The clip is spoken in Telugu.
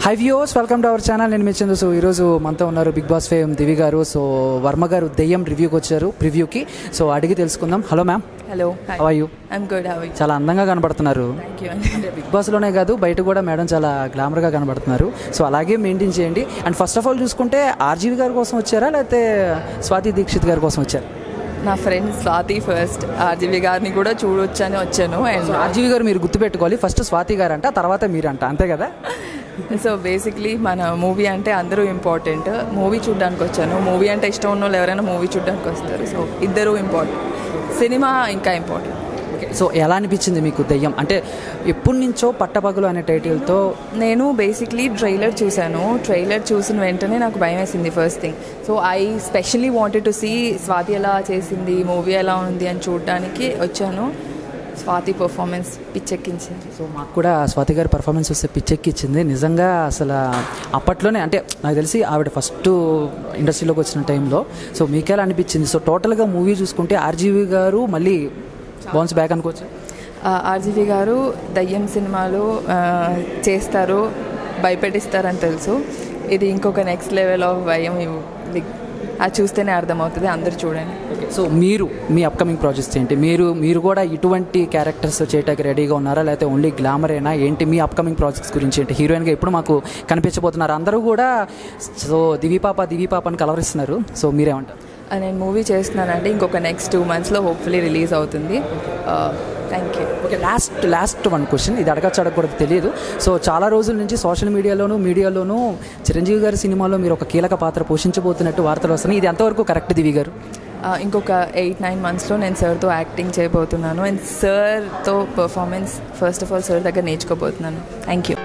high views welcome to our channel నేను మెచ్చింది సో ఈరోజు మనతో ఉన్నారు బిగ్ బాస్ ఫేమ్ దివి గారు సో వర్మ గారు దెయ్యం రివ్యూకి వచ్చారు ప్రివ్యూకి సో అడిగి తెలుసుకుందాం hello ma'am hello how you I'm good how చాలా అందంగా కనబడుతున్నారు థ్యాంక్ యూ అంటే బిగ్ బాస్లోనే కాదు బయట కూడా మేడం చాలా గ్లామర్గా కనబడుతున్నారు సో అలాగే మెయింటైన్ చేయండి అండ్ ఫస్ట్ ఆఫ్ ఆల్ చూసుకుంటే ఆర్జీవి గారి కోసం వచ్చారా లేకపోతే స్వాతి దీక్షిత్ గారి కోసం వచ్చారు నా ఫ్రెండ్ స్వాతి ఫస్ట్ ఆర్జీవి గారిని కూడా చూడొచ్చని వచ్చాను అండ్ ఆర్జీవి గారు మీరు గుర్తుపెట్టుకోవాలి ఫస్ట్ స్వాతి గారు అంట తర్వాత మీరంట అంతే కదా సో బేసిక్లీ మన మూవీ అంటే అందరూ ఇంపార్టెంట్ మూవీ చూడడానికి వచ్చాను మూవీ అంటే ఇష్టం ఉన్న వాళ్ళు ఎవరైనా మూవీ చూడడానికి వస్తారు సో ఇద్దరు ఇంపార్టెంట్ సినిమా ఇంకా ఇంపార్టెంట్ సో ఎలా అనిపించింది మీకు దెయ్యం అంటే ఎప్పటి నుంచో పట్టపగలు అనే టైటిల్తో నేను బేసిక్లీ ట్రైలర్ చూశాను ట్రైలర్ చూసిన వెంటనే నాకు భయం వేసింది first thing so I specially wanted to see Swathi ఎలా చేసింది మూవీ ఎలా ఉంది అని చూడడానికి వచ్చాను స్వాతి పర్ఫార్మెన్స్ పిచ్చెక్కించింది సో మాకు కూడా స్వాతి గారి పర్ఫార్మెన్స్ వస్తే పిచ్చెక్కిచ్చింది నిజంగా అసలు అప్పట్లోనే అంటే నాకు తెలిసి ఆవిడ ఫస్ట్ ఇండస్ట్రీలోకి వచ్చిన టైంలో సో మీకెలా అనిపించింది సో టోటల్గా మూవీ చూసుకుంటే ఆర్జీవి గారు మళ్ళీ బౌన్స్ బ్యాక్ అనుకోవచ్చు ఆర్జీవి గారు దయ్యం సినిమాలు ఆ, చేస్తారు భయపెట్టిస్తారని తెలుసు ఇది ఇంకొక నెక్స్ట్ లెవెల్ ఆఫ్ భయం ఇవ్- like, అది చూస్తేనే అర్థమవుతుంది అందరు చూడండి సో మీరు మీ అప్కమింగ్ ప్రాజెక్ట్స్ ఏంటి మీరు మీరు కూడా ఇటువంటి క్యారెక్టర్స్ చేయడానికి రెడీగా ఉన్నారా లేకపోతే ఓన్లీ గ్లామరేనా ఏంటి మీ అప్కమింగ్ ప్రాజెక్ట్స్ గురించి ఏంటి హీరోయిన్గా ఇప్పుడు మాకు కనిపించబోతున్నారు అందరూ కూడా సో దివి పాప దివి పాప అని కలవరిస్తున్నారు సో మీరేమంటారు ఆ, నేను మూవీ చేస్తున్నానంటే ఇంకొక నెక్స్ట్ టూ మంత్స్లో హోప్ఫుల్లీ రిలీజ్ అవుతుంది thank you okay last last one question ఇది అడగచ్చు అడగకూడదు తెలియదు సో చాలా రోజుల నుంచి సోషల్ మీడియాలోను మీడియాలోను చిరంజీవి గారి సినిమాలో మీరు ఒక కీలక పాత్ర పోషించబోతున్నట్టు వార్తలు వస్తున్నాయి ఇది ఎంతవరకు కరెక్ట్ దివి గారు ఆ, ఇంకొక ఎయిట్ నైన్ మంత్స్లో నేను సార్తో యాక్టింగ్ చేయబోతున్నాను అండ్ సార్తో performance first of all sir దగ్గర నేర్చుకోబోతున్నాను థ్యాంక్ యూ